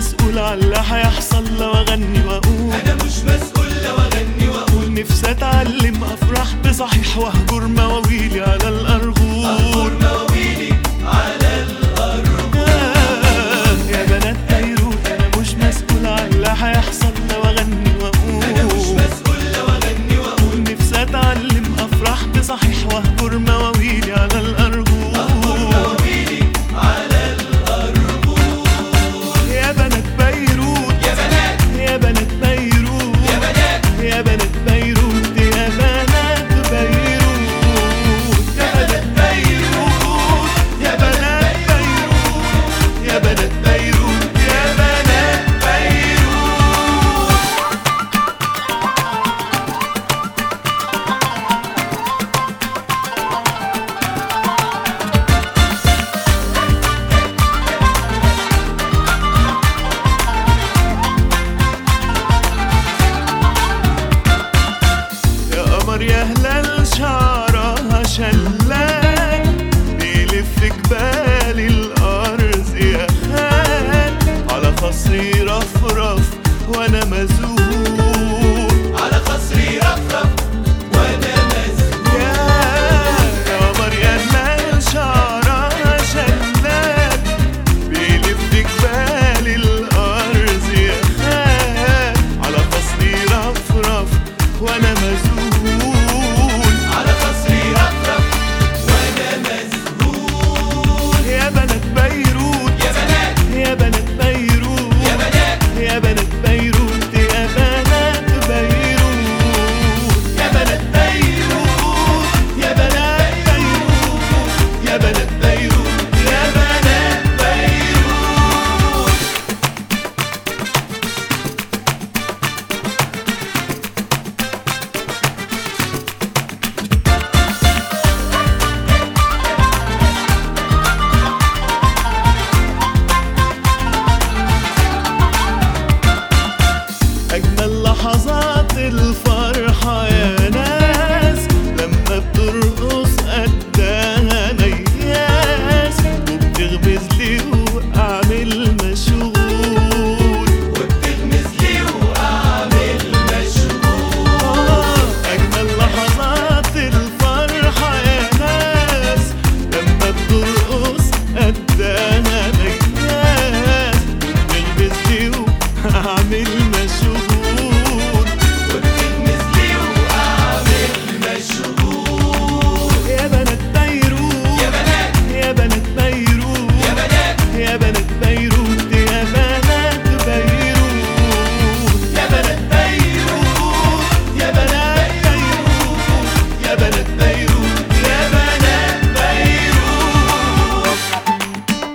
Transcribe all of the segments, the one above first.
مسؤول على اللي هيحصل لو اغني واقول انا مش مسؤول لو اغني واقول نفسي اتعلم افرح بصحيح واهجر مواويلي على الارجول اهجر مواويلي على الارض يا بنات بيروت انا مش مسؤول على اللي هيحصل لو اغني انا مش واقول مسؤول لو اغني واقول نفسي اتعلم افرح بصحيح واهجر مواويلي على اهجر الارجول مواويلي على الارض يا بنات بيروت يا بنات يا بنات بيروت يا بنات يا بنات بيروت يا بنات بيروت يا بنات بيروت يا بنات بيروت يا بنات بيروت يا بنات بيروت يا قمر يا هلال شعرها شلال بيلف جبال الأرز يا خال على خصري رفرف وأنا مذهول على خصري رفرف وانا مسؤول يا يا قمر يا هلال شعرها شلال بيلف جبال الأرز يا خال على خصري رفرف وأنا مذهول على خصري رفرف وانا مسؤول يا بنات بيروت يا بنات يا بنات بيروت يا بنات يا بنات بيروت يا بنات بيروت يا بنات بيروت يا بنات بيروت يا بنات بيروت يا بنات بيروت أجمل لحظات الفرحة يا ناس لما بترقص قدها مياس وبتغمز لي وأعمل مشغول وبتغمز لي واعمل مشغول آه، أجمل لحظات الفرحة يا ناس لما بترقص قدها مياس وبتغمز لي وأعمل مشغول وبتغمز لي واعمل مشغول يا بنات بيروت يا بنات يا بنات بيروت يا بنات يا بنات بيروت يا بنات بيروت يا بنات بيروت يا بنات بيروت يا بنات بيروت يا بنات بيروت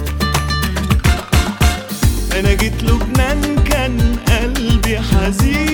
انا جيت لبنان كان قلبي حزين